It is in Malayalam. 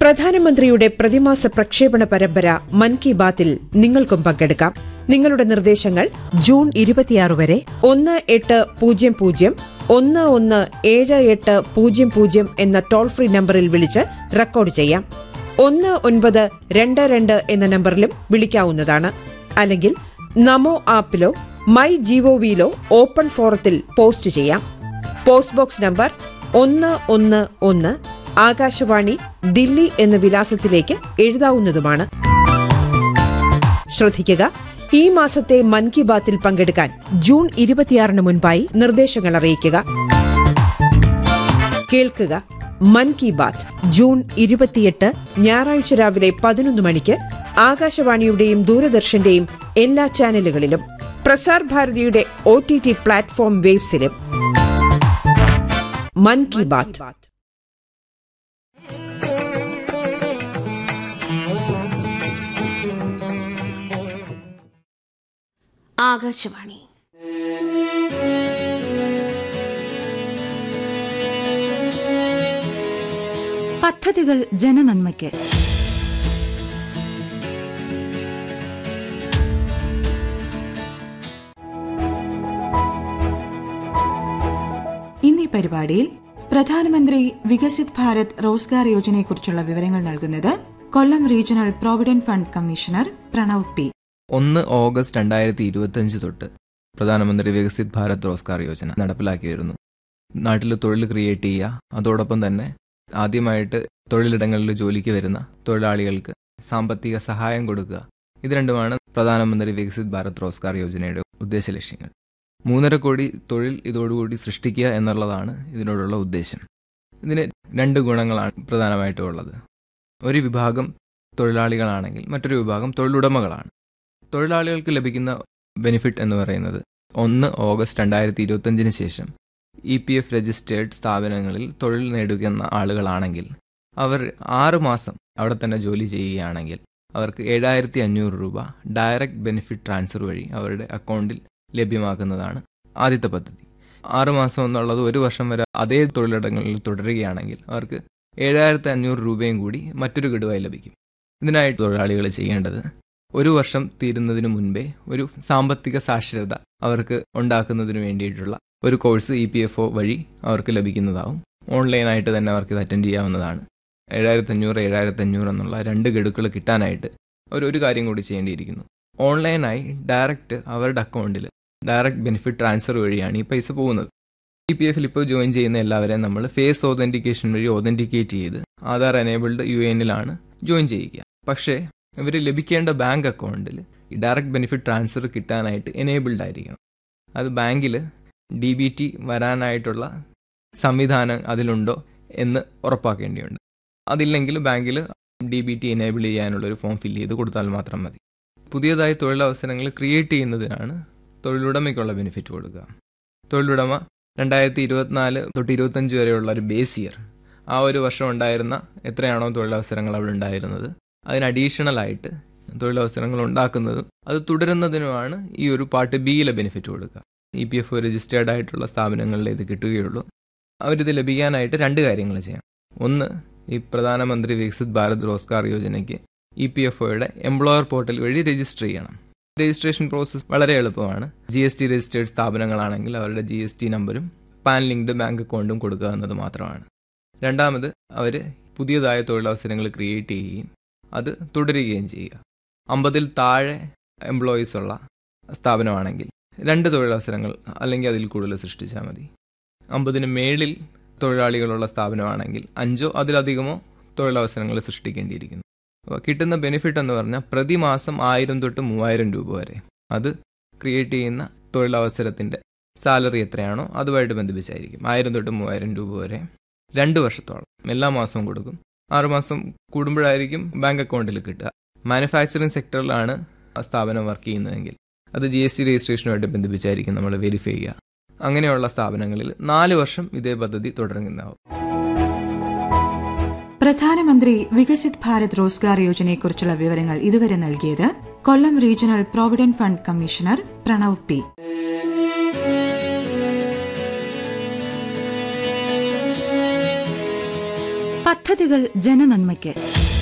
പ്രധാനമന്ത്രിയുടെ പ്രതിമാസ പ്രക്ഷേപണ പരമ്പര മൻ കി ബാത്തിൽ നിങ്ങൾക്കും പങ്കെടുക്കാം നിങ്ങളുടെ നിർദ്ദേശങ്ങൾ ജൂൺ ഇരുപത്തിയാറ് വരെ ഒന്ന് എട്ട് പൂജ്യം പൂജ്യം ഒന്ന് ഒന്ന് ഏഴ് എട്ട് പൂജ്യം പൂജ്യം എന്ന ടോൾ ഫ്രീ നമ്പറിൽ വിളിച്ച് റെക്കോർഡ് ചെയ്യാം ഒന്ന് ഒൻപത് രണ്ട് രണ്ട് എന്ന നമ്പറിലും വിളിക്കാവുന്നതാണ് അല്ലെങ്കിൽ നമോ ആപ്പിലോ മൈ ജിഒവിയിലോ ഓപ്പൺ ഫോറത്തിൽ പോസ്റ്റ് ചെയ്യാം പോസ്റ്റ് ബോക്സ് നമ്പർ ഒന്ന് ഒന്ന് ഒന്ന് ആകാശവാണി ദില്ലി എന്ന വിലാസത്തിലേക്ക് എഴുതാവുന്നതുമാണ് ശ്രദ്ധിക്കുക ഈ മാസത്തെ മൻ കി ബാത്തിൽ പങ്കെടുക്കാൻ ജൂൺ ഇരുപത്തിയാറിന് മുൻപായി നിർദ്ദേശങ്ങൾ അറിയിക്കുക കേൾക്കുക മൻ കി ബാത്ത് ജൂൺ ഇരുപത്തിയെട്ട് ഞായറാഴ്ച രാവിലെ പതിനൊന്ന് മണിക്ക് ആകാശവാണിയുടെയും ദൂരദർശന്റെയും എല്ലാ ചാനലുകളിലും പ്രസാർ ഭാരതിയുടെ ഒ ടി ടി പ്ലാറ്റ്ഫോം വേബ്സിലും മൻ കി ബാത്ത് ആകാശവാണി പദ്ധതികൾ ജനനന്മയ്ക്ക് ഇന്ന് ഈ പരിപാടിയിൽ പ്രധാനമന്ത്രി വികസിത് ഭാരത് റോസ്ഗാർ യോജനയെക്കുറിച്ചുള്ള വിവരങ്ങൾ നൽകുന്നത് Kollam regional provident fund commissioner Pranav P ഒന്ന് ഓഗസ്റ്റ് രണ്ടായിരത്തി ഇരുപത്തഞ്ച് തൊട്ട് പ്രധാനമന്ത്രി വികസിത് ഭാരത് റോസ്ഗാർ യോജന നടപ്പിലാക്കി വരുന്നു നാട്ടിൽ തൊഴിൽ ക്രിയേറ്റ് ചെയ്യുക അതോടൊപ്പം തന്നെ ആദ്യമായിട്ട് തൊഴിലിടങ്ങളിൽ ജോലിക്ക് വരുന്ന തൊഴിലാളികൾക്ക് സാമ്പത്തിക സഹായം കൊടുക്കുക ഇത് രണ്ടുമാണ് പ്രധാനമന്ത്രി വികസിത് ഭാരത് റോസ്ഗാർ യോജനയുടെ ഉദ്ദേശ ലക്ഷ്യങ്ങൾ മൂന്നര കോടി തൊഴിൽ ഇതോടുകൂടി സൃഷ്ടിക്കുക എന്നുള്ളതാണ് ഇതിനോടുള്ള ഉദ്ദേശം ഇതിന് രണ്ട് ഗുണങ്ങളാണ് പ്രധാനമായിട്ടും ഉള്ളത് ഒരു വിഭാഗം തൊഴിലാളികളാണെങ്കിൽ മറ്റൊരു വിഭാഗം തൊഴിലുടമകളാണ് തൊഴിലാളികൾക്ക് ലഭിക്കുന്ന ബെനിഫിറ്റ് എന്ന് പറയുന്നത് ഒന്ന് ഓഗസ്റ്റ് രണ്ടായിരത്തി ഇരുപത്തഞ്ചിന് ശേഷം ഇ പി എഫ് രജിസ്റ്റേർഡ് സ്ഥാപനങ്ങളിൽ തൊഴിൽ നേടുന്ന ആളുകളാണെങ്കിൽ അവർ ആറ് മാസം അവിടെ തന്നെ ജോലി ചെയ്യുകയാണെങ്കിൽ അവർക്ക് ഏഴായിരത്തി അഞ്ഞൂറ് രൂപ ഡയറക്റ്റ് ബെനിഫിറ്റ് ട്രാൻസ്ഫർ വഴി അവരുടെ അക്കൗണ്ടിൽ ലഭ്യമാക്കുന്നതാണ് ആദ്യത്തെ പദ്ധതി ആറ് മാസം എന്നുള്ളത് ഒരു വർഷം വരെ അതേ തൊഴിലിടങ്ങളിൽ തുടരുകയാണെങ്കിൽ അവർക്ക് ഏഴായിരത്തി അഞ്ഞൂറ് രൂപയും കൂടി മറ്റൊരു ഗഡുവായി ലഭിക്കും ഇതിനായിട്ട് തൊഴിലാളികൾ ചെയ്യേണ്ടത് ഒരു വർഷം തീരുന്നതിന് മുൻപേ ഒരു സാമ്പത്തിക സാക്ഷരത അവർക്ക് ഉണ്ടാക്കുന്നതിന് വേണ്ടിയിട്ടുള്ള ഒരു course E P F O വഴി അവർക്ക് ലഭിക്കുന്നതാവും ഓൺലൈനായിട്ട് തന്നെ അവർക്ക് ഇത് അറ്റൻഡ് ചെയ്യാവുന്നതാണ് ഏഴായിരത്തി അഞ്ഞൂറ് ഏഴായിരത്തി അഞ്ഞൂറ് എന്നുള്ള രണ്ട് ഗഡുക്കൾ കിട്ടാനായിട്ട് അവർ ഒരു കാര്യം കൂടി ചെയ്യേണ്ടിയിരിക്കുന്നു ഓൺലൈനായി ഡയറക്റ്റ് അവരുടെ അക്കൗണ്ടിൽ ഡയറക്റ്റ് ബെനിഫിറ്റ് ട്രാൻസ്ഫർ വഴിയാണ് ഈ പൈസ പോകുന്നത് ഇ പി എഫിൽ ഇപ്പോൾ ജോയിൻ ചെയ്യുന്ന എല്ലാവരെയും നമ്മൾ ഫേസ് ഓതൻറ്റിക്കേഷൻ വഴി ഓതൻറ്റിക്കേറ്റ് ചെയ്ത് ആധാർ എനേബിൾഡ് യു എനിലാണ് ജോയിൻ ചെയ്യിക്കുക പക്ഷേ ഇവർ ലഭിക്കേണ്ട ബാങ്ക് അക്കൗണ്ടിൽ ഈ ഡയറക്റ്റ് ബെനിഫിറ്റ് ട്രാൻസ്ഫർ കിട്ടാനായിട്ട് എനേബിൾഡ് ആയിരിക്കണം അത് ബാങ്കിൽ ഡി ബി ടി വരാനായിട്ടുള്ള സംവിധാനം അതിലുണ്ടോ എന്ന് ഉറപ്പാക്കേണ്ടിയുണ്ട് അതില്ലെങ്കിൽ ബാങ്കിൽ ഡി ബി ടി എനേബിൾ ചെയ്യാനുള്ള ഒരു ഫോം ഫില്ല് ചെയ്ത് കൊടുത്താൽ മാത്രം മതി പുതിയതായി തൊഴിലവസരങ്ങൾ ക്രിയേറ്റ് ചെയ്യുന്നതിനാണ് തൊഴിലുടമയ്ക്കുള്ള ബെനിഫിറ്റ് കൊടുക്കുക തൊഴിലുടമ രണ്ടായിരത്തി ഇരുപത്തിനാല് തൊട്ട് ഇരുപത്തഞ്ച് വരെയുള്ള ഒരു ബേസ് ഇയർ ആ ഒരു വർഷം ഉണ്ടായിരുന്ന എത്രയാണോ തൊഴിലവസരങ്ങൾ അവിടെ ഉണ്ടായിരുന്നത് അതിന് അഡീഷണൽ ആയിട്ട് തൊഴിലവസരങ്ങൾ ഉണ്ടാക്കുന്നതും അത് തുടരുന്നതിനുമാണ് ഈ ഒരു പാർട്ട് ബിയിലെ ബെനിഫിറ്റ് കൊടുക്കുക ഇ പി എഫ് രജിസ്റ്റേർഡ് ആയിട്ടുള്ള സ്ഥാപനങ്ങളിൽ ഇത് കിട്ടുകയുള്ളൂ അവരിത് ലഭിക്കാനായിട്ട് രണ്ട് കാര്യങ്ങൾ ചെയ്യണം ഒന്ന് ഈ പ്രധാനമന്ത്രി വികസിത് ഭാരത് റോസ്ഗാർ യോജനയ്ക്ക് ഇ പി എഫ് ഒയുടെ എംപ്ലോയർ പോർട്ടൽ വഴി രജിസ്റ്റർ ചെയ്യണം രജിസ്ട്രേഷൻ പ്രോസസ്സ് വളരെ എളുപ്പമാണ് ജി എസ് ടി രജിസ്റ്റേർഡ് സ്ഥാപനങ്ങളാണെങ്കിൽ അവരുടെ ജി എസ് ടി നമ്പരും പാൻ ലിങ്ക്ഡ് ബാങ്ക് അക്കൗണ്ടും കൊടുക്കുക എന്നത് മാത്രമാണ് രണ്ടാമത് അവർ പുതിയതായ തൊഴിലവസരങ്ങൾ ക്രിയേറ്റ് ചെയ്യുകയും അത് തുടരുകയും ചെയ്യുക അമ്പതിൽ താഴെ എംപ്ലോയീസ് ഉള്ള സ്ഥാപനമാണെങ്കിൽ രണ്ട് തൊഴിലവസരങ്ങൾ അല്ലെങ്കിൽ അതിൽ കൂടുതൽ സൃഷ്ടിച്ചാൽ മതി അമ്പതിന് മേളിൽ തൊഴിലാളികളുള്ള സ്ഥാപനമാണെങ്കിൽ അഞ്ചോ അതിലധികമോ തൊഴിലവസരങ്ങൾ സൃഷ്ടിക്കേണ്ടിയിരിക്കുന്നു അപ്പോൾ കിട്ടുന്ന ബെനിഫിറ്റ് എന്ന് പറഞ്ഞാൽ പ്രതിമാസം ആയിരം തൊട്ട് മൂവായിരം രൂപ വരെ അത് ക്രിയേറ്റ് ചെയ്യുന്ന തൊഴിലവസരത്തിൻ്റെ സാലറി എത്രയാണോ അതുമായിട്ട് ബന്ധിപ്പിച്ചായിരിക്കും ആയിരം തൊട്ട് മൂവായിരം രൂപ വരെ രണ്ട് വർഷത്തോളം എല്ലാ മാസവും കൊടുക്കും ആറുമാസം കൂടുമ്പോഴായിരിക്കും ബാങ്ക് അക്കൗണ്ടിൽ കിട്ടുക മാനുഫാക്ചറിങ് സെക്ടറിലാണ് ആ സ്ഥാപനം വർക്ക് ചെയ്യുന്നതെങ്കിൽ അത് ജി എസ് ടി രജിസ്ട്രേഷനുമായിട്ട് ബന്ധിപ്പിച്ചായിരിക്കും നമ്മൾ വെരിഫൈ ചെയ്യുക അങ്ങനെയുള്ള സ്ഥാപനങ്ങളിൽ നാല് വർഷം ഇതേ പദ്ധതി തുടരുന്നതാവും പ്രധാനമന്ത്രി വികസിത് ഭാരത് റോസ്ഗാർ യോജനയെക്കുറിച്ചുള്ള വിവരങ്ങൾ ഇതുവരെ നൽകിയത് Kollam regional provident fund commissioner Pranav P പദ്ധതികൾ ജനനന്മയ്ക്ക്